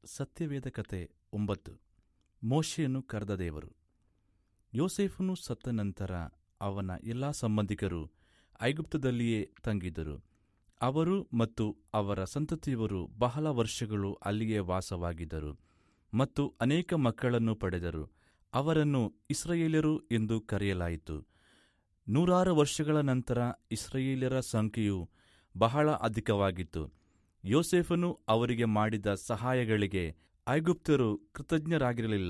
ಸತ್ಯವೇದ ಕತೆ ಒಂಬತ್ತು ಮೋಶೆಯನ್ನು ಕರೆದ ದೇವರು ಯೋಸೇಫನು ಸತ್ತ ನಂತರ ಅವನ ಎಲ್ಲಾ ಸಂಬಂಧಿಕರು ಐಗುಪ್ತದಲ್ಲಿಯೇ ತಂಗಿದ್ದರು ಅವರು ಮತ್ತು ಅವರ ಸಂತತಿಯವರು ಬಹಳ ವರ್ಷಗಳು ಅಲ್ಲಿಯೇ ವಾಸವಾಗಿದ್ದರು ಮತ್ತು ಅನೇಕ ಮಕ್ಕಳನ್ನು ಪಡೆದರು ಅವರನ್ನು ಇಸ್ರಾಯೇಲ್ಯರು ಎಂದು ಕರೆಯಲಾಯಿತು ನೂರಾರು ವರ್ಷಗಳ ನಂತರ ಇಸ್ರಾಯೇಲ್ಯರ ಸಂಖ್ಯೆಯು ಬಹಳ ಅಧಿಕವಾಗಿತ್ತು ಯೋಸೇಫನು ಅವರಿಗೆ ಮಾಡಿದ ಸಹಾಯಗಳಿಗೆ ಐಗುಪ್ತರು ಕೃತಜ್ಞರಾಗಿರಲಿಲ್ಲ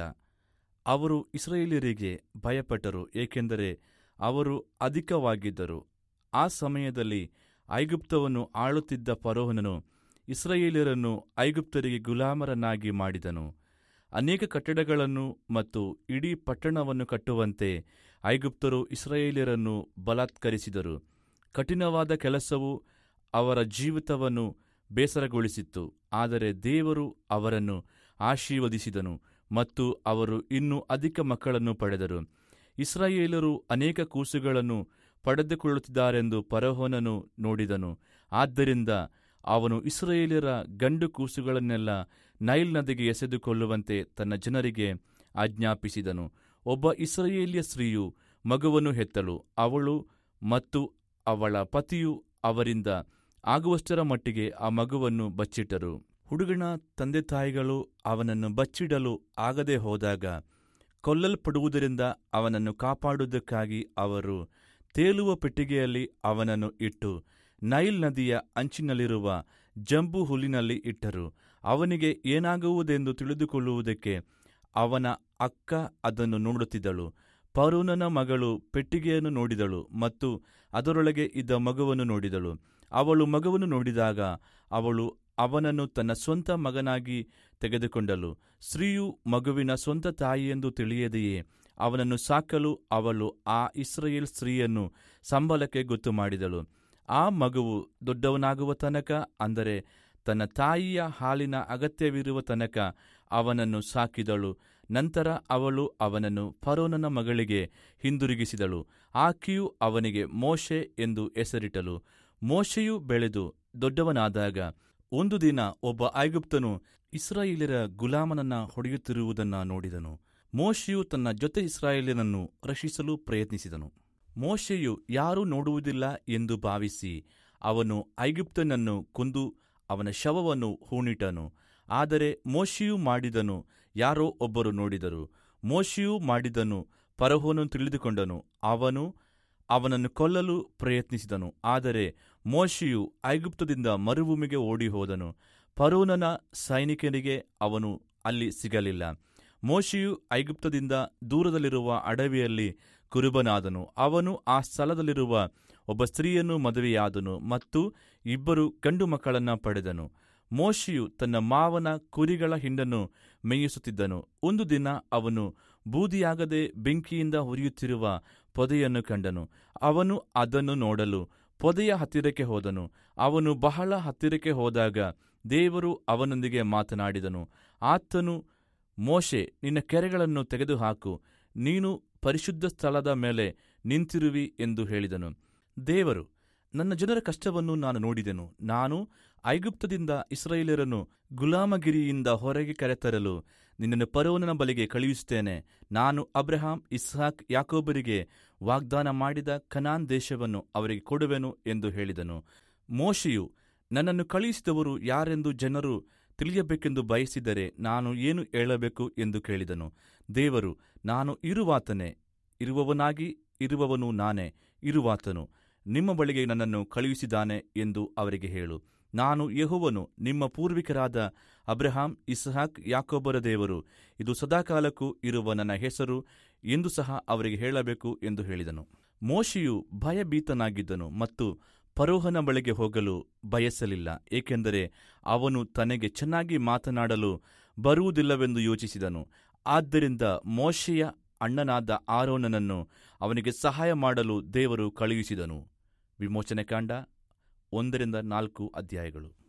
ಅವರು ಇಸ್ರಾಯೇಲ್ಯರಿಗೆ ಭಯಪಟ್ಟರು ಏಕೆಂದರೆ ಅವರು ಅಧಿಕವಾಗಿದ್ದರು ಆ ಸಮಯದಲ್ಲಿ ಐಗುಪ್ತವನ್ನು ಆಳುತ್ತಿದ್ದ ಫರೋಹನನು ಇಸ್ರಾಯೇಲ್ಯರನ್ನು ಐಗುಪ್ತರಿಗೆ ಗುಲಾಮರನ್ನಾಗಿ ಮಾಡಿದನು ಅನೇಕ ಕಟ್ಟಡಗಳನ್ನು ಮತ್ತು ಇಡೀ ಪಟ್ಟಣವನ್ನು ಕಟ್ಟುವಂತೆ ಐಗುಪ್ತರು ಇಸ್ರಾಯೇಲ್ಯರನ್ನು ಬಲಾತ್ಕರಿಸಿದರು ಕಠಿಣವಾದ ಕೆಲಸವು ಅವರ ಜೀವಿತವನ್ನು ಬೇಸರಗೊಳಿಸಿತ್ತು ಆದರೆ ದೇವರು ಅವರನ್ನು ಆಶೀರ್ವದಿಸಿದನು ಮತ್ತು ಅವರು ಇನ್ನೂ ಅಧಿಕ ಮಕ್ಕಳನ್ನು ಪಡೆದರು ಇಸ್ರಾಯೇಲರು ಅನೇಕ ಕೂಸುಗಳನ್ನು ಪಡೆದುಕೊಳ್ಳುತ್ತಿದ್ದಾರೆಂದು ಫರೋಹನನು ನೋಡಿದನು ಆದ್ದರಿಂದ ಅವನು ಇಸ್ರಾಯೇಲ್ಯರ ಗಂಡು ಕೂಸುಗಳನ್ನೆಲ್ಲ ನೈಲ್ ನದಿಗೆ ಎಸೆದುಕೊಳ್ಳುವಂತೆ ತನ್ನ ಜನರಿಗೆ ಆಜ್ಞಾಪಿಸಿದನು ಒಬ್ಬ ಇಸ್ರಾಯೇಲ್ಯ ಸ್ತ್ರೀಯು ಮಗುವನ್ನು ಹೆತ್ತಳು ಅವಳು ಮತ್ತು ಅವಳ ಪತಿಯು ಅವರಿಂದ ಆಗುವಷ್ಟರ ಮಟ್ಟಿಗೆ ಆ ಮಗುವನ್ನು ಬಚ್ಚಿಟ್ಟರು ಹುಡುಗನ ತಂದೆ ತಾಯಿಗಳು ಅವನನ್ನು ಬಚ್ಚಿಡಲು ಆಗದೆ ಹೋದಾಗ ಕೊಲ್ಲಲ್ಪಡುವುದರಿಂದ ಅವನನ್ನು ಕಾಪಾಡುವುದಕ್ಕಾಗಿ ಅವರು ತೇಲುವ ಪೆಟ್ಟಿಗೆಯಲ್ಲಿ ಅವನನ್ನು ಇಟ್ಟು ನೈಲ್ ನದಿಯ ಅಂಚಿನಲ್ಲಿರುವ ಜಂಬು ಹುಲ್ಲಿನಲ್ಲಿ ಇಟ್ಟರು ಅವನಿಗೆ ಏನಾಗುವುದೆಂದು ತಿಳಿದುಕೊಳ್ಳುವುದಕ್ಕೆ ಅವನ ಅಕ್ಕ ಅದನ್ನು ನೋಡುತ್ತಿದ್ದಳು ಪರೋನನ ಮಗಳು ಪೆಟ್ಟಿಗೆಯನ್ನು ನೋಡಿದಳು ಮತ್ತು ಅದರೊಳಗೆ ಇದ್ದ ಮಗುವನ್ನು ನೋಡಿದಳು ಅವಳು ಮಗುವನ್ನು ನೋಡಿದಾಗ ಅವಳು ಅವನನ್ನು ತನ್ನ ಸ್ವಂತ ಮಗನಾಗಿ ತೆಗೆದುಕೊಂಡಳು ಸ್ತ್ರೀಯು ಮಗುವಿನ ಸ್ವಂತ ತಾಯಿಯೆಂದು ತಿಳಿಯದೆಯೇ ಅವನನ್ನು ಸಾಕಲು ಅವಳು ಆ ಇಸ್ರೇಲ್ ಸ್ತ್ರೀಯನ್ನು ಸಂಬಳಕ್ಕೆ ಗೊತ್ತು ಮಾಡಿದಳು ಆ ಮಗುವು ದೊಡ್ಡವನಾಗುವ ತನಕ ಅಂದರೆ ತನ್ನ ತಾಯಿಯ ಹಾಲಿನ ಅಗತ್ಯವಿರುವ ತನಕ ಅವನನ್ನು ಸಾಕಿದಳು ನಂತರ ಅವಳು ಅವನನ್ನು ಫರೋನನ ಮಗಳಿಗೆ ಹಿಂದಿರುಗಿಸಿದಳು ಆಕೆಯು ಅವನಿಗೆ ಮೋಶೆ ಎಂದು ಹೆಸರಿಟ್ಟಳು ಮೋಶೆಯು ಬೆಳೆದು ದೊಡ್ಡವನಾದಾಗ ಒಂದು ದಿನ ಒಬ್ಬ ಐಗುಪ್ತನು ಇಸ್ರಾಯೇಲ್ಯರ ಗುಲಾಮನನ್ನ ಹೊಡೆಯುತ್ತಿರುವುದನ್ನ ನೋಡಿದನು ಮೋಶೆಯು ತನ್ನ ಜೊತೆ ಇಸ್ರಾಯೇಲ್ಯನನ್ನು ರಕ್ಷಿಸಲು ಪ್ರಯತ್ನಿಸಿದನು ಮೋಶೆಯು ಯಾರೂ ನೋಡುವುದಿಲ್ಲ ಎಂದು ಭಾವಿಸಿ ಅವನು ಐಗುಪ್ತನನ್ನು ಕೊಂದು ಅವನ ಶವವನ್ನು ಹೂಣಿಟ್ಟನು ಆದರೆ ಮೋಶೆಯು ಮಾಡಿದನು ಯಾರೋ ಒಬ್ಬರು ನೋಡಿದರು ಮೋಶೆಯು ಮಾಡಿದನು ಪರಹೋನು ತಿಳಿದುಕೊಂಡನು ಅವನು ಅವನನ್ನು ಕೊಲ್ಲಲು ಪ್ರಯತ್ನಿಸಿದನು ಆದರೆ ಮೋಶೆಯು ಐಗುಪ್ತದಿಂದ ಮರುಭೂಮಿಗೆ ಓಡಿ ಹೋದನು ಫರೋನನ ಸೈನಿಕನಿಗೆ ಅವನು ಅಲ್ಲಿ ಸಿಗಲಿಲ್ಲ ಮೋಶೆಯು ಐಗುಪ್ತದಿಂದ ದೂರದಲ್ಲಿರುವ ಅಡವಿಯಲ್ಲಿ ಕುರುಬನಾದನು ಅವನು ಆ ಸ್ಥಳದಲ್ಲಿರುವ ಒಬ್ಬ ಸ್ತ್ರೀಯನ್ನು ಮದುವೆಯಾದನು ಮತ್ತು ಇಬ್ಬರು ಗಂಡು ಮಕ್ಕಳನ್ನ ಪಡೆದನು ಮೋಶೆಯು ತನ್ನ ಮಾವನ ಕುರಿಗಳ ಹಿಂಡನ್ನು ಮೇಯಿಸುತ್ತಿದ್ದನು ಒಂದು ದಿನ ಅವನು ಬೂದಿಯಾಗದೆ ಬೆಂಕಿಯಿಂದ ಹುರಿಯುತ್ತಿರುವ ಪೊದೆಯನ್ನು ಕಂಡನು ಅವನು ಅದನ್ನು ನೋಡಲು ಪೊದೆಯ ಹತ್ತಿರಕ್ಕೆ ಹೋದನು ಅವನು ಬಹಳ ಹತ್ತಿರಕ್ಕೆ ಹೋದಾಗ ದೇವರು ಅವನೊಂದಿಗೆ ಮಾತನಾಡಿದನು ಆತನು ಮೋಶೆ ನಿನ್ನ ಕೆರೆಗಳನ್ನು ತೆಗೆದುಹಾಕು ನೀನು ಪರಿಶುದ್ಧ ಸ್ಥಳದ ಮೇಲೆ ನಿಂತಿರುವಿ ಎಂದು ಹೇಳಿದನು ದೇವರು ನನ್ನ ಜನರ ಕಷ್ಟವನ್ನು ನಾನು ನೋಡಿದೆನು ನಾನು ಐಗುಪ್ತದಿಂದ ಇಸ್ರಾಯೇಲರನ್ನು ಗುಲಾಮಗಿರಿಯಿಂದ ಹೊರಗೆ ಕರೆತರಲು ನಿನ್ನನ್ನು ಪರೋನನ ಬಳಿಗೆ ಕಳುಹಿಸುತ್ತೇನೆ ನಾನು ಅಬ್ರಹಾಂ ಇಸ್ಹಾಕ್ ಯಾಕೋಬರಿಗೆ ವಾಗ್ದಾನ ಮಾಡಿದ ಕನಾನ್ ದೇಶವನ್ನು ಅವರಿಗೆ ಕೊಡುವೆನು ಎಂದು ಹೇಳಿದನು ಮೋಶೆಯು ನನ್ನನ್ನು ಕಳುಹಿಸಿದವರು ಯಾರೆಂದು ಜನರು ತಿಳಿಯಬೇಕೆಂದು ಬಯಸಿದರೆ ನಾನು ಏನು ಹೇಳಬೇಕು ಎಂದು ಕೇಳಿದನು ದೇವರು ನಾನು ಇರುವಾತನೇ ಇರುವವನಾಗಿ ಇರುವವನು ನಾನೇ ಇರುವಾತನು ನಿಮ್ಮ ಬಳಿಗೆ ನನ್ನನ್ನು ಕಳುಹಿಸಿದ್ದಾನೆ ಎಂದು ಅವರಿಗೆ ಹೇಳು ನಾನು ಯೆಹೋವನು ನಿಮ್ಮ ಪೂರ್ವಿಕರಾದ ಅಬ್ರಹಾಂ ಇಸ್ಹಾಕ್ ಯಾಕೋಬರ ದೇವರು ಇದು ಸದಾಕಾಲಕ್ಕೂ ಇರುವ ನನ್ನ ಹೆಸರು ಎಂದು ಸಹ ಅವರಿಗೆ ಹೇಳಬೇಕು ಎಂದು ಹೇಳಿದನು ಮೋಶೆಯು ಭಯಭೀತನಾಗಿದ್ದನು ಮತ್ತು ಫರೋಹನ ಬಳಿಗೆ ಹೋಗಲು ಬಯಸಲಿಲ್ಲ ಏಕೆಂದರೆ ಅವನು ತನಗೆ ಚೆನ್ನಾಗಿ ಮಾತನಾಡಲು ಬರುವುದಿಲ್ಲವೆಂದು ಯೋಚಿಸಿದನು ಆದ್ದರಿಂದ ಮೋಶೆಯ ಅಣ್ಣನಾದ ಆರೋನನನ್ನು ಅವನಿಗೆ ಸಹಾಯ ಮಾಡಲು ದೇವರು ಕಳುಹಿಸಿದನು ವಿಮೋಚನೆ ಕಾಂಡ ಒಂದರಿಂದ ನಾಲ್ಕು ಅಧ್ಯಾಯಗಳು